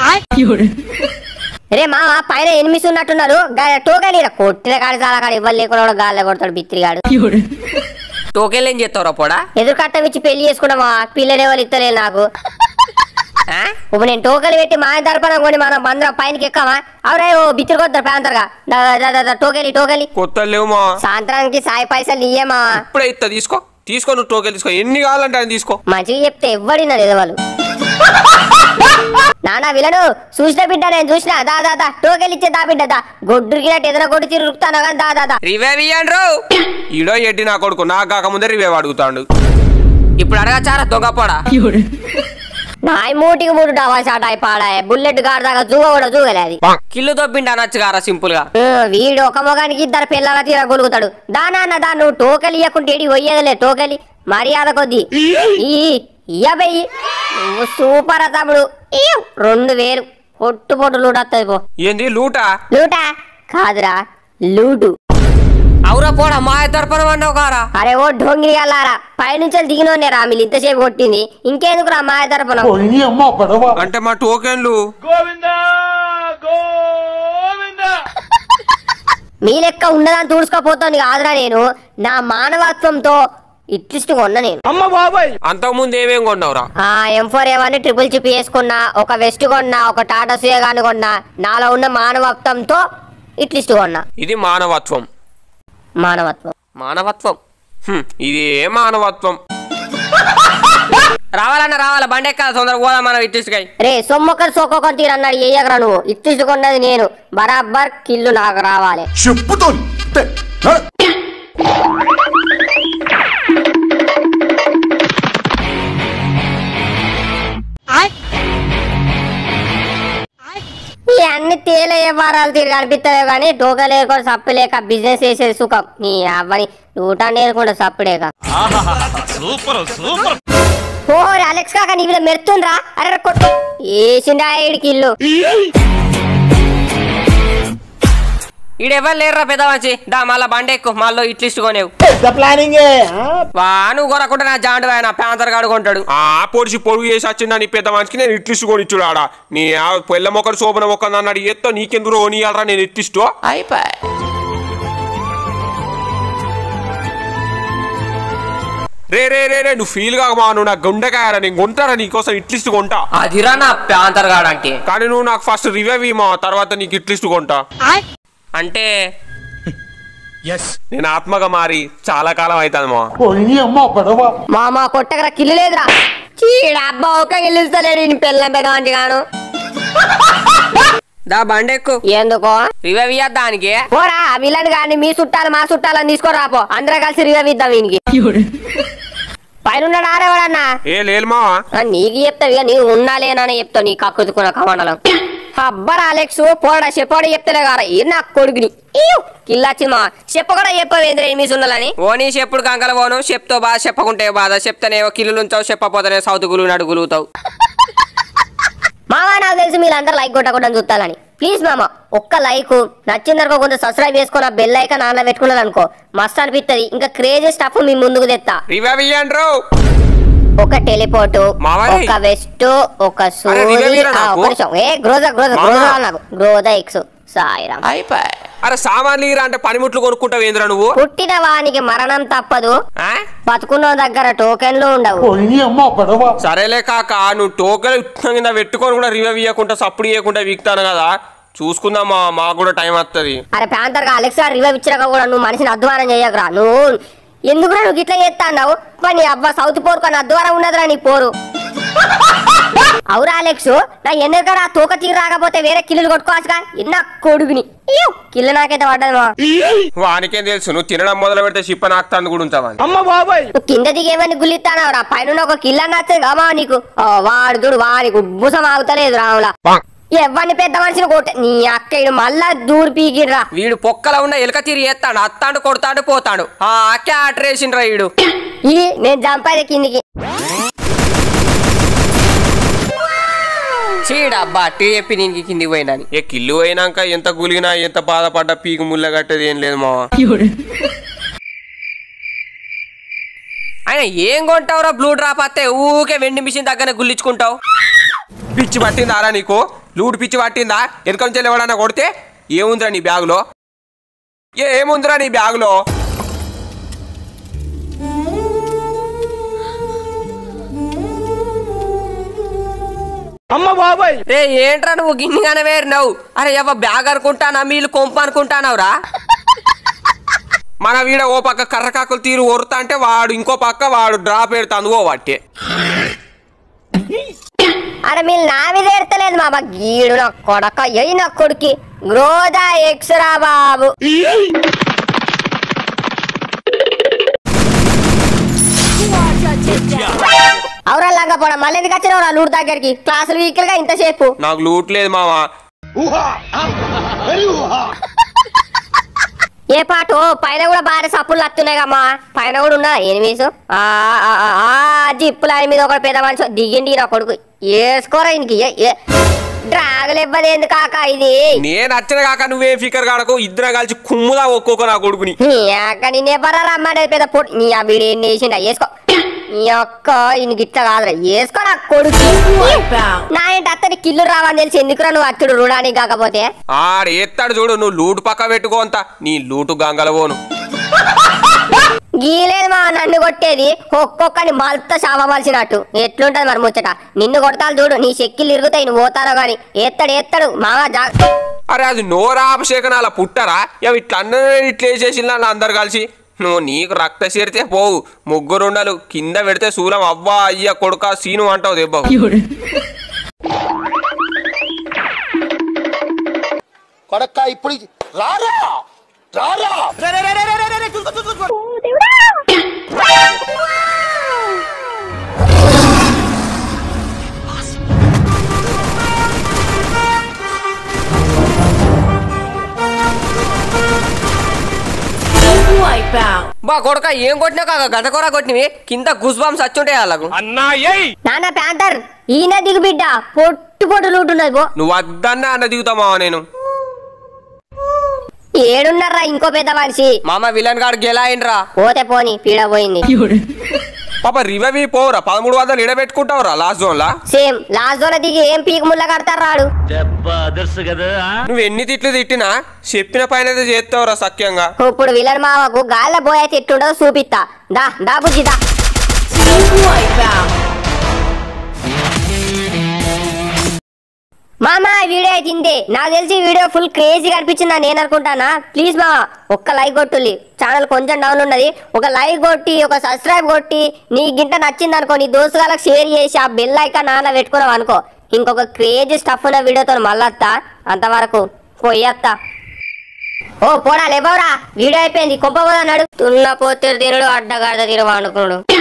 రే మామ పైన ఎనిమిది ఉన్నట్టున్నారు గా- టోకెన్ ఇరా కొట్టిన కాడ చాలా కాడ ఇవ్వాలి లేకుండా కూడా గాల్లో కొడతాడు బిత్తిరిగాడు టోకెన్లు ఏం చేస్తావురా పోడా ఎదురు కట్టం ఇచ్చి పెళ్లి చేసుకున్నామా పిల్లలు ఎవరు ఇస్తలేదు నాకు ఆ? ఇప్పుడు నేను టోకెన్లు పెట్టి మా దర్పణం కొని మనం మందరం పైనకి ఎక్కామా అవురా ఓ బిత్తిరి కొడతారు పేంతరుగా టోకెలి టోకెలి కొత్త లేవు మా సాయంత్రానికి సాయి పైసలు ఇయ్యమా ఇప్పుడే ఇస్తా తీసుకో తీసుకో నువ్వు టోకెన్ తీసుకో ఎన్ని కావాలంటే అని తీసుకో మంచిగా చెప్తే ఎవ్వడినారు ఎదవాళ్ళు నానా విలను చూసిన బిడ్డ నేను చూసిన దా దా దా టోకెల్ ఇచ్చే దా బిడ్డ దా గొడ్డుకినట్టు ఎదుర కొట్టి తిరుగుతాను కానీ దా దా దా రివైవ్ ఇయ్యండ్రు ఈడో ఎడ్డి నా కొడుకు నాకు కాకముందే రివైవ్ అడుగుతాడు ఇప్పుడు అడగచారా దొంగ పోడా నాయి మూటికి మూడు డబా షాట్ అయి పాడాయి బుల్లెట్ గాడి దాకా జూగ కూడా జూగలే అది కిల్లు దొబ్బిండి అనొచ్చు కారా సింపుల్ గా ఆ, వీడు ఒక మొగానికి ఇద్దరు పిల్లల తీర గొలుగుతాడు దా నాన్న దా నువ్వు టోకెల్ ఇవ్వకుంటే ఏడి పోయేదిలే టోకెలి మర్యాద కొద్ది ఈ ఇయ్యబెయ్యి నువ్వు సూపర్ ఆ తమ్ముడు ఇయ్యు. రెండు వేలు పొట్టు పొట్టు లూట్ వస్తుంది పో ఏంది లూటా లూటా కాదురా లూటు అవురా పోడా మా దర్పణం అన్నావు కారా అరే ఓ ఢోంగిరి గల్లారా పైనుంచి దిగినోనే రా మీరు ఇంతసేపు కొట్టింది ఇంకెందుకు రా మా తరపున అంటే మా టోకెన్లు మీ లెక్క ఉన్నదాన్ని తుడుచుకోపోతుంది కాదురా నేను నా మానవత్వంతో ఇట్లిస్ట్ కొన్నా నేను అంతకుముందు ఏమేం కొన్నావురా ఆ ఎం ఫోర్ ఏమని ట్రిపుల్ చిప్ వేసుకున్నా ఒక వెస్ట్ కొన్నా ఒక టాటా సుయగాని కొన్నా నాలో ఉన్న మానవత్వంతో ఇట్లిస్ట్ కొన్నా ఇది మానవత్వం మానవత్వం మానవత్వం హ్మ్, ఇది ఏ మానవత్వం రావాలన్న రావాలా బండి ఎక్కాలి తొందరగా పోదాం మనం ఇట్టిసుకాయి రే సొమ్మొక్కరు సొక్కొక్కరు తీరన్నాడు ఏయగరా నువ్వు ఇట్లిస్ట్ కొన్నది నేను బరాబర్ కిల్లు నాకు రావాలి చెప్పుతోంది ఈ అన్ని తేల వ్యవహారాలు తిరిగి అనిపిస్తాయో కానీ డోకా లేకుండా సప్పు లేక బిజినెస్ చేసేది సుఖం నీ అవ్వని నూట నేర్కుండా సప్పుడేక ఓ అలెక్స్ కాక నీ మీద మెరుతుండ్రా అరే కొట్టు వేసిండా ఈడికి ఇల్లు ఈడెవరు లేరురా పెద్ద మంచి దా మళ్ళా బండి ఎక్కు మళ్ళీ ఇట్లిస్ట్ కొనేవు వా నువ్వు కొనకుండా నా జాండు ఆయన ప్యాంతర్ గాడు కొంటాడు ఆ పొడిచి పొడుగు చేసి వచ్చిందా నీ పెద్ద మనిషికి నేను ఇట్లిస్ట్ కొనిచ్చుడు ఆడ నీ ఆ పొల్ల మొక్కడు శోభన మొక్క అన్నాడు ఎత్తో నీకెందుకు కొనియాలరా నేను ఇట్లిస్టు అయిపోయి రే రే రే రే నువ్వు ఫీల్ కాక మా నువ్వు నాకు గుండెకాయరా నేను కొంటారా నీకోసం ఇట్లిస్ట్ కొంటా అదిరా నా ప్యాంతర్ గాడు అంటే కానీ నువ్వు నాకు ఫస్ట్ రివైవ్ ఇమ్మా తర్వాత నీకు ఇట్లిస్ట్ కొంటా అంటే నేను ఆత్మగా మారి చాలా కాలం అవుతుంది మా మా మా కొట్టగర కిల్లు లేదురా చీడ అబ్బా ఒక గిల్లుస్తలేడు ఈ పిల్లం పెదవంటి గాను దా బండి ఎక్కు ఎందుకో రివైవ్ ఇయ్యద్దానికి పోరా విలన్ గాని మీ చుట్టాలు మా చుట్టాలని తీసుకోరాపో అందరం కలిసి రివైవ్ ఇద్దాం వీనికి పైన ఉన్నాడు ఆరేవాడన్నా ఏ లేదు మావా ఆ, నీకు చెప్తావు ఇక నీవు ఉన్నా లేనని చెప్తావు నీ కక్కుతుకున్న కమండలం అబ్బరా అలెక్స్ పోడా చెప్పాడు చెప్తలే గారా ఈ నా కొడుకుని ఈయు, కిల్లాచ్చింది మా చెప్ప కూడా చెప్పవేంద్ర ఎనిమిది సున్నలని ఓనీ చెప్పుడు కంకల పోను చెప్తో బాధ చెప్పకుంటే బాధ చెప్తానేవో కిల్లులు ఉంచావు చెప్పపోతేనే సౌతుకులు నడుగులుతావు మామా నాకు తెలిసి మీరందరూ లైక్ కొట్టకుండా చూస్తాలని ప్లీజ్ మామ ఒక్క లైక్ నచ్చిందనుకో కొంచెం సబ్స్క్రైబ్ చేసుకున్న బెల్ ఐకాన్ నాన్న పెట్టుకున్నది అనుకో మస్తు అనిపిస్తుంది ఇంకా క్రేజీ స్టఫ్ మీ ముందుకు తెస్తా రివైవ్ ఇయ్యండ్రు ఒక టెలిపోర్ట్ మామయ్య. ఒక వెస్ట్ ఒక అరే, సూది రివైవ్ ఆ, నాకు. ఒక్క నిమిషం ఏ గ్రోజా గ్రోజా మామ. గ్రోజా నాకు గ్రోజా ఎక్స్ సాయిరామ్ అయిపోయి అరే సామాన్లు ఇరా అంటే పనిముట్లు కొనుక్కుంటావు ఏంద్రా నువ్వు పుట్టిన వానికి మరణం తప్పదు ఆ? బతుకున్న దగ్గర టోకెన్లు ఉండవు సరేలే కాక నువ్వు టోకెన్ ఉత్తం కింద పెట్టుకొని కూడా రివైవ్ ఇవ్వకుండా సప్పుడు ఇవ్వకుండా వీక్తాను కదా చూసుకుందాం మా మాకు కూడా టైం వస్తుంది అరే ప్యాంతర్ గా అలెక్సా రివైవ్ ఇచ్చినాక కూడా నువ్వు మనిషిని అధ్వానం చేయకరా నువ్వు ఎందుకురా నువ్వు ఇట్లా చేస్తా అన్నావు నీ అబ్బా సౌత్ పోరు కానీ అధ్వానం ఉన్నదిరా నీ పోరు అవురా అలెక్స్ నా ఎందుకరా తోక తీరు రాకపోతే వేరే కిల్లులు కొట్టుకోవచ్చుగా ఇన్న కొడుకుని ఇయ్యో, కిల్లు నాకైతే పడ్డది మా వానికేం తెలుసు నువ్వు తినడం మొదలు పెడితే చిప్ప నాకుతాను కూడా ఉంటావని నువ్వు కింద దిగేమని గుల్లిస్తానవరా పైన ఒక కిల్ల నచ్చదు కామా నీకు ఓ, వాడు చూడు వాడికి బుసం ఆగుతలేదు రాములా ఎవరిని పెద్ద మనిషిని కొట్ట నీ అక్క ఈడు మళ్ళా దూరు పీకిర్రా వీడు పొక్కల ఉన్న ఎలుక తీరి ఎత్తాడు అత్తాడు కొడతాడు పోతాడు ఆ క్యాట్ రేసిండ్రా వీడు ఈ నేను జంపాయి కిందికి చీడబ్బా టీ చెప్పి నేను కిందికి పోయినని ఏ కిల్లు అయినాక ఎంత గులిగినా ఎంత బాధపడ్డా పీకు ముళ్ళ కట్టేది ఏం లేదు మావా ఆయన ఏం కొంటావురా బ్లూ డ్రాప్ వస్తే ఊకే వెండి మిషన్ దగ్గర గుల్లించుకుంటావు పిచ్చి పట్టిందారా నీకు లూటు పిచ్చి పట్టిందా వెనక నుంచి ఎవడన్నా కొడితే ఏముందిరా నీ బ్యాగులో ఏ ఏముందిరా నీ బ్యాగులో రే ఏంట్రా నువ్వు గిన్నెగానే వేరినావు అరే ఎవ బ్యాగ్ అనుకుంటానా మీలు కొంప అనుకుంటానవురా మన వీడ ఓ పక్క కర్రకాకులు తీరు ఒరుతా అంటే వాడు ఇంకో పక్క వాడు డ్రాప్ పెడతాను ఓ వాటి అరే మీరు నా మీద ఎడతలేదు మామ గీడు నా కొడక ఎయి నా కొడుకి గ్రోదా ఎక్స్రా బాబు అవురా లంగా పోడా మళ్ళీ ఎందుకు వచ్చినావు లూడు దగ్గరికి క్లాసులు వీకిల్ గా ఇంతసేపు నాకు లూట్ లేదు మావా ఏ పాటు పైన కూడా బాగా సప్పులు వస్తున్నాయి కమ్మా పైన కూడా ఉన్నదా ఎనిమిస్ ఆ ఆ, ఆ, ఆ, జిప్పు లాని మీద ఒక పెద్ద మనిషి దిగిండి నా కొడుకు వేసుకోరా ఇంకి డ్రాగులు ఇవ్వదు ఎందుకు కాక ఇది నేను నచ్చిన కాక నువ్వేం ఫికర్ కాడకు ఇద్దరం కలిసి కుమ్ముదా ఒక్కొక్క నా కొడుకుని నీ అక్క నిన్ను ఎవరా రమ్మనేది పెద్ద పొట్టు నీ ఆ వీడు ఏం చేసిండా వేసుకో నీ అక్క ఈయనకి ఇట్లా కాదురా వేసుకో నా కొడుకు నా ఏంటి అత్తని కిల్లు రావని తెలిసి ఎందుకురా నువ్వు అచ్చుడు రుడానికి కాకపోతే ఆడు ఎత్తాడు చూడు నువ్వు లూటు పక్క పెట్టుకో అంత నీ లూటు గంగల పోను గీలేదు మా నన్ను కొట్టేది ఒక్కొక్కని మల్త శాపమలిసినట్టు ఎట్లుంటది మరి ముచ్చట నిన్ను కొడతాలు చూడు నీ చెక్కిలు ఇరుగుతాయి నువ్వు పోతారో గాని ఎత్తడు ఎత్తడు మామ జా అరే అది నోరాభిషేకం అలా పుట్టరా ఇవి ఇట్లా అందరూ ఇట్లా వేసేసిందా అందరు కలిసి నువ్వు నీకు రక్త చేరితే పోవు ముగ్గురు ఉండలు కింద పెడితే శూలం అవ్వా అయ్య కొడుక సీను అంటావు దెబ్బ కొడక్క ఇప్పుడు రారా రారా బా కొడక ఏం కొట్టినావు కాక గంట కూర కొట్టినవి కింద గుస్బాంస్ వచ్చుంటాయి వాళ్ళకు నాన్న ప్యాంటర్ ఈయన దిగు బిడ్డ పొట్టు పొట్టు లూటున్నది పో నువ్వు వద్దన్నా అన్న దిగుతామావా నేను ఏడున్నారా ఇంకో పెద్ద మనిషి మామ విలన్ గాడు గెలాయిండ్రా పోతే పోని పీడ పోయింది పాప రివవి పోరా పదమూడు వందలు ఇడబెట్టుకుంటావురా లాస్ట్ జోన్ లా సేమ్ లాస్ట్ జోన్ దిగి ఏం పీక ముళ్ళ కడతారు రాడు దెబ్బ అదర్సు కదా నువ్వు ఎన్ని తిట్లు తిట్టినా చెప్పిన పైన అయితే చేస్తావురా సఖ్యంగా ఇప్పుడు విలన్ మావకు గాల్ల పోయైతే ఎట్టుండదో చూపిస్తా దా దా బుజ్జి దా మామా ఈ వీడియో అయితే ఇంతే నాకు తెలిసి ఈ వీడియో ఫుల్ క్రేజీ అనిపించిందా నేను అనుకుంటానా ప్లీజ్ మామా ఒక్క లైక్ కొట్టుల్లి ఛానల్ కొంచెం డౌన్ ఉన్నది ఒక లైక్ కొట్టి ఒక సబ్స్క్రైబ్ కొట్టి నీ గింట నచ్చింది అనుకో నీ దోస్తుగాలకు షేర్ చేసి ఆ బెల్ ఐకాన్ నాన్న పెట్టుకున్నావు అనుకో ఇంకొక క్రేజీ స్టఫ్ ఉన్న వీడియోతో మళ్ళొత్తా అంతవరకు పోయేత్తా ఓ పోడా లేవరా వీడియో అయిపోయింది కొంప పోదా నడు తున్న పోతే తినడు అడ్డగాడ తినవు అనుకున్నాడు